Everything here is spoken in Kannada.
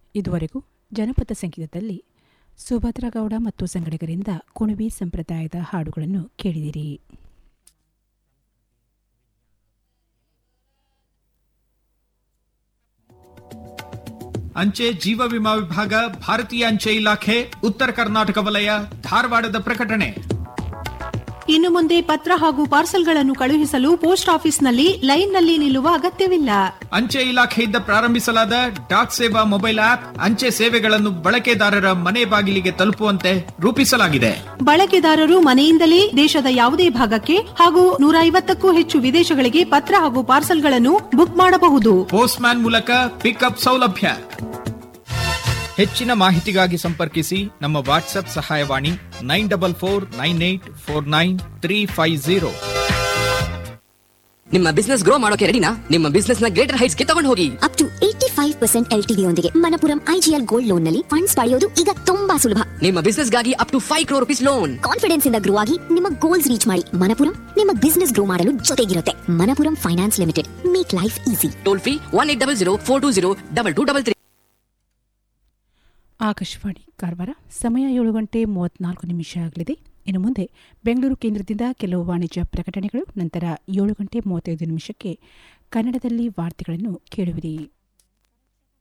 ಇದುವರೆಗೂ ಜನಪದ ಸಂಗೀತದಲ್ಲಿ ಸುಭದ್ರಗೌಡ ಮತ್ತು ಸಂಗಡಿಗರಿಂದ ಕುಣಬಿ ಸಂಪ್ರದಾಯದ ಹಾಡುಗಳನ್ನು ಕೇಳಿದಿರಿ ಅಂಚೆ ಜೀವ ವಿಮಾ ವಿಭಾಗ ಭಾರತೀಯ ಅಂಚೆ ಇಲಾಖೆ ಉತ್ತರ ಕರ್ನಾಟಕ ವಲಯ ಧಾರವಾಡದ ಪ್ರಕಟಣೆ ಇನ್ನು ಮುಂದೆ ಪತ್ರ ಹಾಗೂ ಪಾರ್ಸಲ್ಗಳನ್ನು ಕಳುಹಿಸಲು ಪೋಸ್ಟ್ ಆಫೀಸ್ನಲ್ಲಿ ಲೈನ್ನಲ್ಲಿ ನಿಲ್ಲುವ ಅಗತ್ಯವಿಲ್ಲ ಅಂಚೆ ಇಲಾಖೆಯಿಂದ ಪ್ರಾರಂಭಿಸಲಾದ ಡಾಕ್ ಸೇವಾ ಮೊಬೈಲ್ ಆಪ್ ಅಂಚೆ ಸೇವೆಗಳನ್ನು ಬಳಕೆದಾರರ ಮನೆ ಬಾಗಿಲಿಗೆ ತಲುಪುವಂತೆ ರೂಪಿಸಲಾಗಿದೆ ಬಳಕೆದಾರರು ಮನೆಯಿಂದಲೇ ದೇಶದ ಯಾವುದೇ ಭಾಗಕ್ಕೆ ಹಾಗೂ ನೂರ ಐವತ್ತಕ್ಕೂ ಹೆಚ್ಚು ವಿದೇಶಗಳಿಗೆ ಪತ್ರ ಹಾಗೂ ಪಾರ್ಸಲ್ಗಳನ್ನು ಬುಕ್ ಮಾಡಬಹುದು ಪೋಸ್ಟ್ ಮ್ಯಾನ್ ಮೂಲಕ ಪಿಕಪ್ ಸೌಲಭ್ಯ ಹೆಚ್ಚಿನ ಮಾಹಿತಿಗಾಗಿ ಸಂಪರ್ಕಿಸಿ ನಮ್ಮ ವಾಟ್ಸ್ಆಪ್ ಸಹಾಯವಾಣಿ nine double four nine eight four nine three five zero ನಿಮ್ಮ ಬಿಸ್ನೆಸ್ ಗ್ರೋ ಮಾಡೋಕೆ ರೆಡಿನಾ ನಿಮ್ಮ ಬಿಸ್ನೆಸ್ ನ ಗ್ರೇಟರ್ ಹೈಟ್ಸ್ ಗೆ ತಗೊಂಡು ಹೋಗಿ up to eighty five percent L TD ಯೊಂದಿಗೆ ಮನಪುರಂ ಐಜಿಎಲ್ ಗೋಲ್ಡ್ ಲೋನ್ ನಲ್ಲಿ ಫಂಡ್ಸ್ ಪಡೆಯೋದು ಈಗ ತುಂಬಾ ಸುಲಭ ನಿಮ್ಮ ಬಿಸ್ನೆಸ್ ಗಾಗಿ up to five crore rupees loan confidence ಇಂದ ಗ್ರೋ ಆಗಿ ನಿಮ್ಮ ಗೋಲ್ಸ್ ರೀಚ್ ಮಾಡಿ ಮನಪುರಂ ನಿಮ್ಮ ಬಿಸ್ನೆಸ್ ಗ್ರೋ ಮಾಡಲು ಜೊತೆಗಿರುತ್ತೆ Manappuram finance limited make life easy toll free one eight double zero four two zero double two double three Akashvani Karwar ಸಮಯ ಏಳು ಗಂಟೆ ಮೂವತ್ನಾಲ್ಕು ನಿಮಿಷ ಆಗಲಿದೆ ಇನ್ನು ಮುಂದೆ ಬೆಂಗಳೂರು ಕೇಂದ್ರದಿಂದ ಕೆಲವು ವಾಣಿಜ್ಯ ಪ್ರಕಟಣೆಗಳು ನಂತರ ಏಳು ಗಂಟೆ ಮೂವತ್ತೈದು ನಿಮಿಷಕ್ಕೆ ಕನ್ನಡದಲ್ಲಿ ವಾರ್ತೆಗಳನ್ನು ಕೇಳುವಿರಿ